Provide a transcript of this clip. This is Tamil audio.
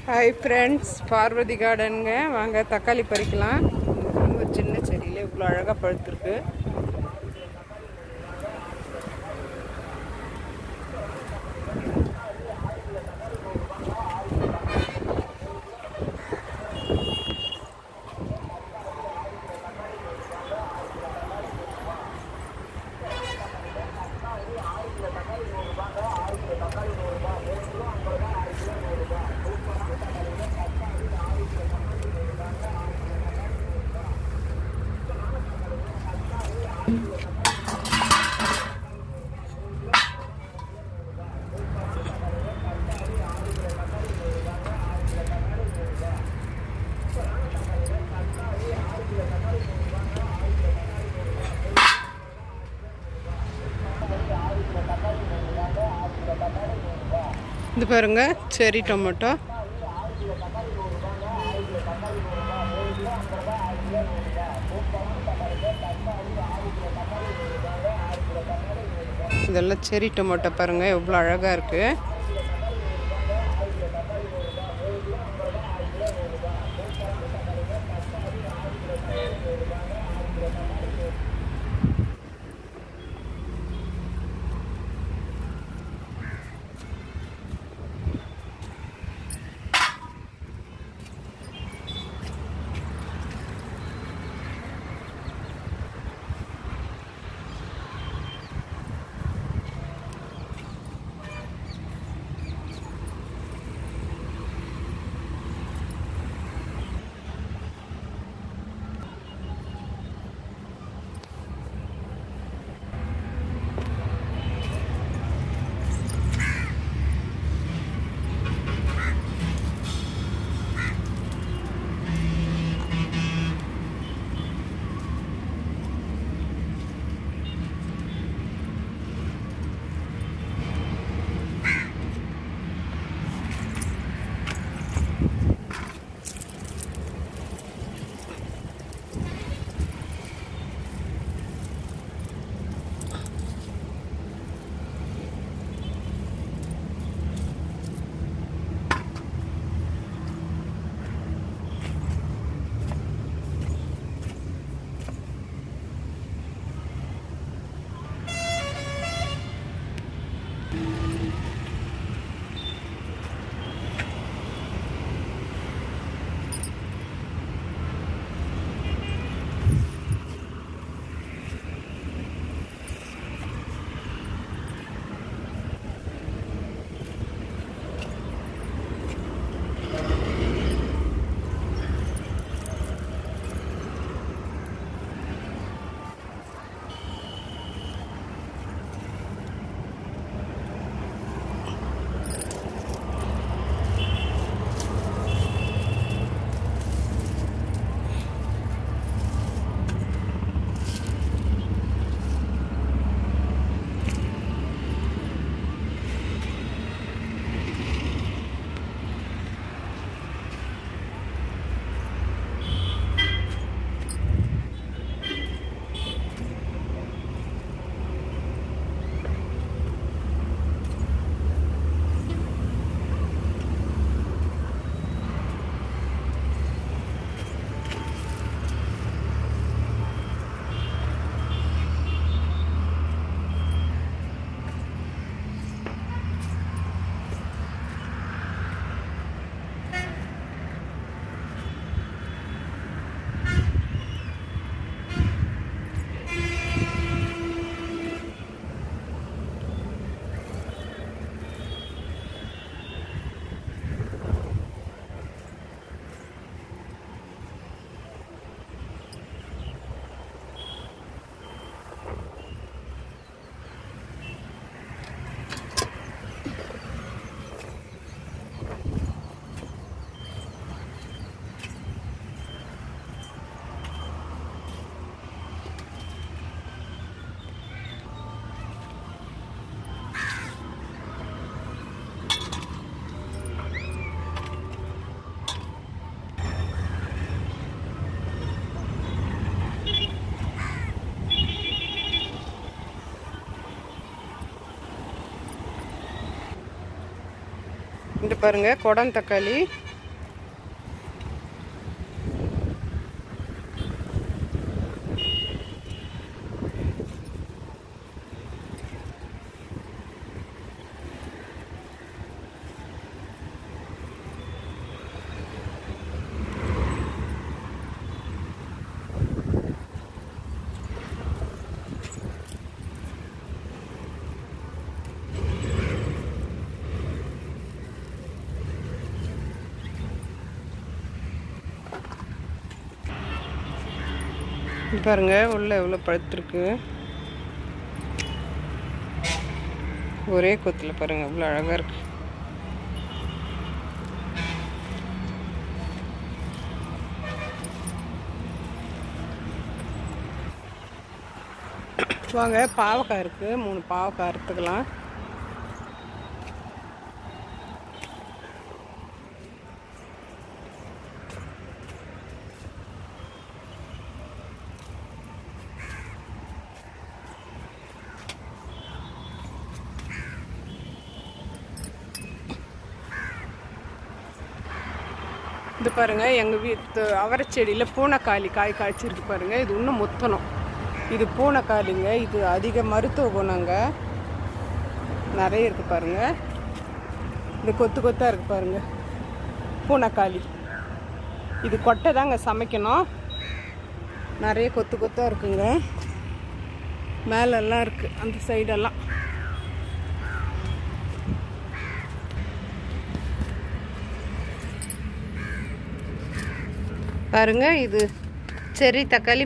ஹாய் ஃப்ரெண்ட்ஸ் பார்வதி கார்டனுங்க வாங்க தக்காளி பறிக்கலாம் இது பாருங்க, ஒரு சின்ன செடியில் இவ்வளோ அழகாக பழுத்துருக்கு இது பாருங்க செரி டொமேட்டோ இதெல்லாம் செரி டொமேட்டோ பாருங்க எவ்வளோ அழகாக இருக்குது இங்க பாருங்க குடம் தக்காளி இது பாருங்க உள்ள எவ்வளோ பழுத்திருக்கு ஒரே கொத்தில் பாருங்க எவ்வளோ அழகாக இருக்கு வாங்க பாவக்காய் இருக்கு மூணு பாவக்காய் அறுத்துக்கலாம் இது பாருங்க எங்கள் வீட்டு அவரைச்செடியில் பூனைக்காளி காய் காய்ச்சிருக்கு பாருங்க இது இன்னும் முத்தணும் இது பூனைக்காளிங்க இது அதிக மருத்துவ குணங்க நிறைய இருக்கு பாருங்க இது கொத்து கொத்தா இருக்கு பாருங்க பூனைக்காளி இது கொட்டை தாங்க சமைக்கணும் நிறைய கொத்து கொத்தா இருக்குங்க மேலெல்லாம் இருக்கு அந்த சைடெல்லாம் பாருங்க இது செரி தக்காளி